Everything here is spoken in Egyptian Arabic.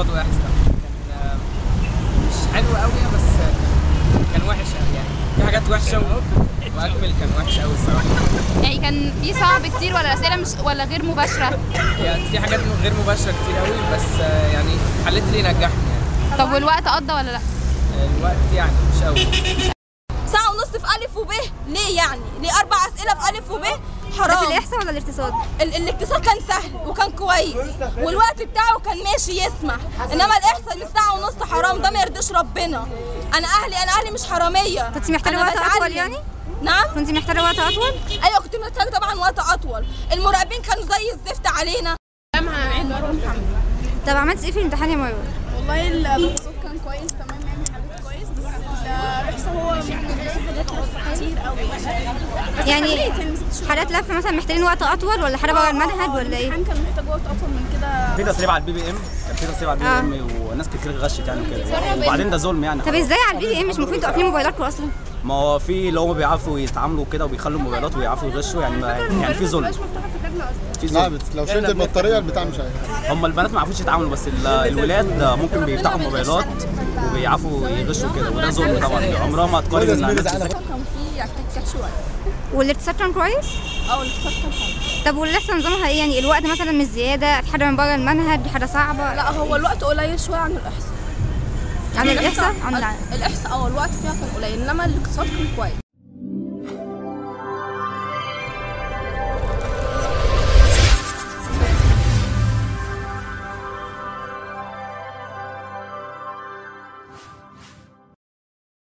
برضه احسن كان آه، مش حلو قوي بس آه، كان وحش قوي يعني في حاجات وحشه و- واكمل كان وحش قوي الصراحه يعني كان في صعب كتير ولا الاسئله مش ولا غير مباشره يعني في حاجات غير مباشره كتير قوي بس آه، يعني حليت اللي ينجحني يعني طب والوقت قضى ولا لا آه، الوقت يعني مش قوي ساعة ونص في ألف وب ليه يعني؟ ليه أربع أسئلة في ألف وب؟ ده حرام في الاحصاء ولا الاقتصاد ال- الاقتصاد كان سهل وكان كويس والوقت بتاعه كان ماشي يسمح انما الاحصاء من ساعه ونص حرام ده ما يرضيش ربنا انا اهلي انا اهلي مش حراميه كنت محتاجة أنا وقت بتعلم. أطول يعني؟ نعم كنت محتاجه وقت اطول ايوه كنت محتاجه طبعا وقت اطول المراقبين كانوا زي الزفت علينا طب عملت ايه في الامتحان يا مروه والله الاقتصاد كان كويس تمام يعني حليت كويس بس الاحصاء هو حاجات كتير قوي يعني حالات لف مثلا محتاجين وقت اطول ولا حاجه بره المنهج ولا ايه الامتحان كان محتاج وقت اطول من كده في تسريب على البي بي ام كان في تسريب على البي بي ام وناس كتير غشت يعني وكده وبعدين ده ظلم يعني طب ازاي على البي ام مش المفروض تبقى فيه موبايلاتكم اصلا ما هو في اللي هم بيعرفوا يتعاملوا كده وبيخلوا الموبايلات ويعرفوا يغشوا يعني ما يعني في ظلم في لا ظلم بت- لو شلت البطاريه البتاع مش هيفتح هم البنات ما يعرفوش يتعاملوا بس ال- الولاد ممكن بيفتحوا الموبايلات وبيعرفوا يغشوا كده وده ظلم طبعا عمرها ما خد يا تقارن زميلي الناس تعالى كان في احتكاكات شويه والاقتصاد كان كويس اه الاقتصاد كان حلو طب والاحصاء نظامها ايه يعني الوقت مثلا مش زياده في حاجه من بره المنهج دي حاجه صعبه لا هو الوقت قليل شويه عن الاحصاء عن الاحصاء عن الاحصاء اه الوقت فيها كان قليل انما الاقتصاد كان كويس